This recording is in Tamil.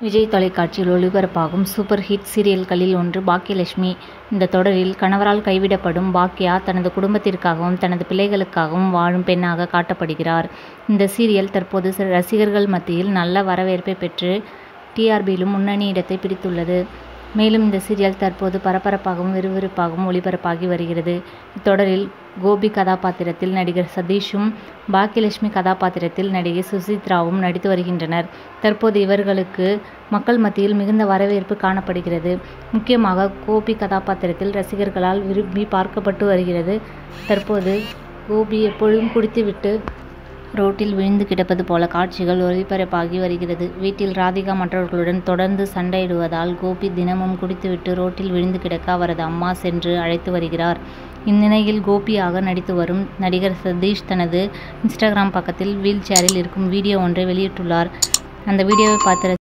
விஜய் தொலைக்காட்சியில் ஒளிபரப்பாகும் சூப்பர் ஹிட் சீரியல்களில் ஒன்று பாக்கியலட்சுமி இந்த தொடரில் கணவரால் கைவிடப்படும் பாக்யா தனது குடும்பத்திற்காகவும் தனது பிள்ளைகளுக்காகவும் வாழும் பெண்ணாக காட்டப்படுகிறார் இந்த சீரியல் தற்போது ரசிகர்கள் மத்தியில் நல்ல வரவேற்பை பெற்று டிஆர்பியிலும் முன்னணி இடத்தை பிடித்துள்ளது மேலும் இந்த சீரியல் தற்போது பரபரப்பாகவும் விறுவிறுப்பாகவும் ஒளிபரப்பாகி வருகிறது இத்தொடரில் கோபி கதாபாத்திரத்தில் நடிகர் சதீஷும் பாக்கியலட்சுமி கதாபாத்திரத்தில் நடிகை சுசித்ராவும் நடித்து வருகின்றனர் தற்போது இவர்களுக்கு மக்கள் மத்தியில் மிகுந்த வரவேற்பு காணப்படுகிறது முக்கியமாக கோபி கதாபாத்திரத்தில் ரசிகர்களால் விரும்பி பார்க்கப்பட்டு வருகிறது தற்போது கோபி எப்பொழுதும் குடித்துவிட்டு ரோட்டில் விழுந்து கிடப்பது போல காட்சிகள் ஒளிபரப்பாகி வருகிறது வீட்டில் ராதிகா மற்றவர்களுடன் தொடர்ந்து சண்டையிடுவதால் கோபி தினமும் குடித்துவிட்டு ரோட்டில் விழுந்து கிடக்க அவரது அம்மா சென்று அழைத்து வருகிறார் இந்நிலையில் கோபியாக நடித்து வரும் நடிகர் சதீஷ் தனது இன்ஸ்டாகிராம் பக்கத்தில் வீல் சேரில் இருக்கும் வீடியோ ஒன்றை வெளியிட்டுள்ளார் அந்த வீடியோவை பார்த்த